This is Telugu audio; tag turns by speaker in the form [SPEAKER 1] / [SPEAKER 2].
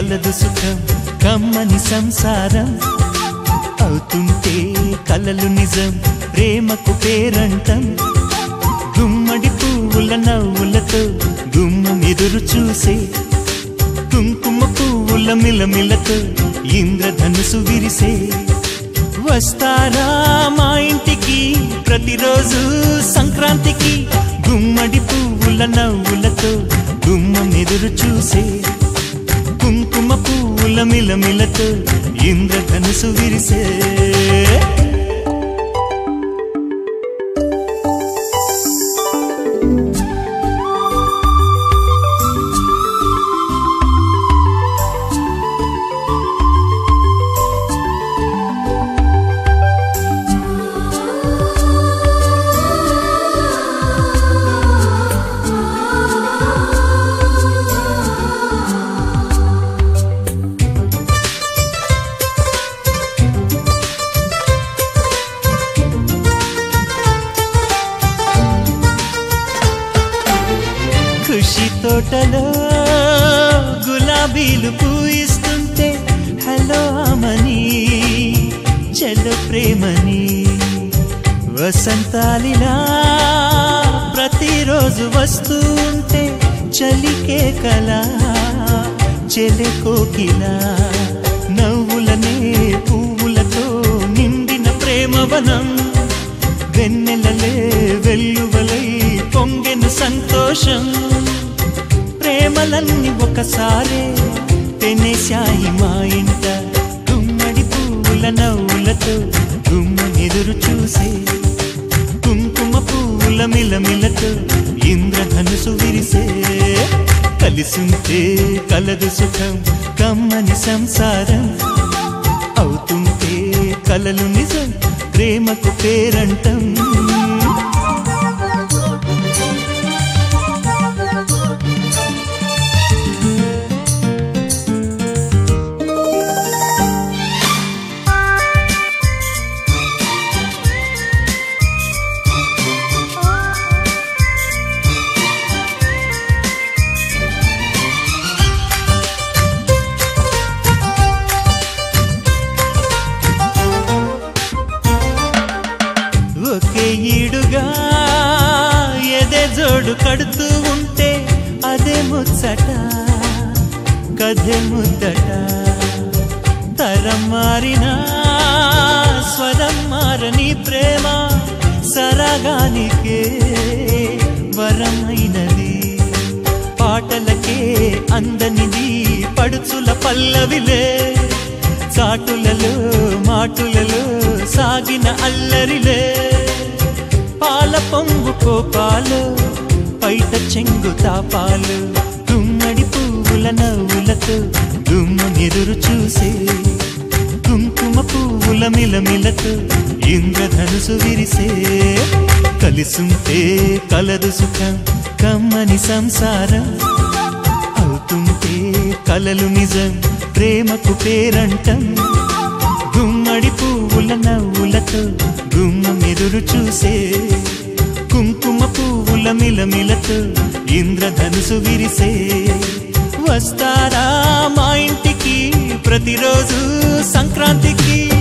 [SPEAKER 1] కలదు సుఖం కమ్మని సంసారం అవుతుంటే కలలు నిజం ప్రేమకు పేరంటం గుమ్మడి పువ్వుల నవ్వులతో గుమ్మం ఎదురు చూసే కుంకుమ పువ్వుల మిలమిలతో ఇంద్రధనుసు విరిసే వస్తారా మా ఇంటికి ప్రతిరోజు సంక్రాంతికి గుమ్మడి పువ్వుల నవ్వులతో గుమ్మం ఎదురు చూసే కుంకుమ పువ్వుల మిలమిలతో ఇంద్రధనుసు విరిసే ఖుషి తోటలో గులాబీలు పూయిస్తుంటే హలో అమని చెల్లు ప్రేమని వసంతాలిలా ప్రతిరోజు వస్తూ ఉంటే చలికే కల చెలె కోకిలా నవ్వులనే పువ్వులతో నిండిన ప్రేమవనం వెన్నెలలే వెల్లువలై పొంగెను సంతోషం ప్రేమలన్నీ ఒకసారే తెనేశాయి మా ఇంట గుమ్మడి పువ్వుల నవ్వులతో గుమ్మ ఎదురు చూసే కుంకుమ పువ్వుల మిలమిలతో ఇంద్రధనుసు విరిసే కలిసుంటే కలదు సుఖం కమ్మని సంసారం అవుతుంటే కలలు నిజం ప్రేమకు పేరంటం ఒకే ఈడుగా ఎదే జోడు కడుతూ ఉంటే అదే ముచ్చట కథే ముద్దట తరం మారినా స్వరం మారని ప్రేమ సరగానికే వరమైనది పాటలకే అందనిది పడుచుల పల్లవిలే చాటులలో మాటులలో సాగిన అల్లరిలే పాల పొంగు కోపాలు పైట చెంగు తాపాలు గుమ్మడి పువ్వుల నవ్వులతో గుమ్మ ఎదురు చూసే కుంకుమ పువ్వుల మిలమిలతో ఇంద్రధనుసు విరిసే కలిసుంటే కలదు సుఖం కమ్మని సంసారం అవుతుంటే కలలు నిజం ప్రేమకు పేరంటం గుమ్మడి పువ్వుల నవ్వులతో గుమ్మం ఎదురు చూసే కుంకుమ పువ్వుల మిలమిలతో ఇంద్రధనుసు విరిసే వస్తారా మా ఇంటికి ప్రతిరోజు సంక్రాంతికి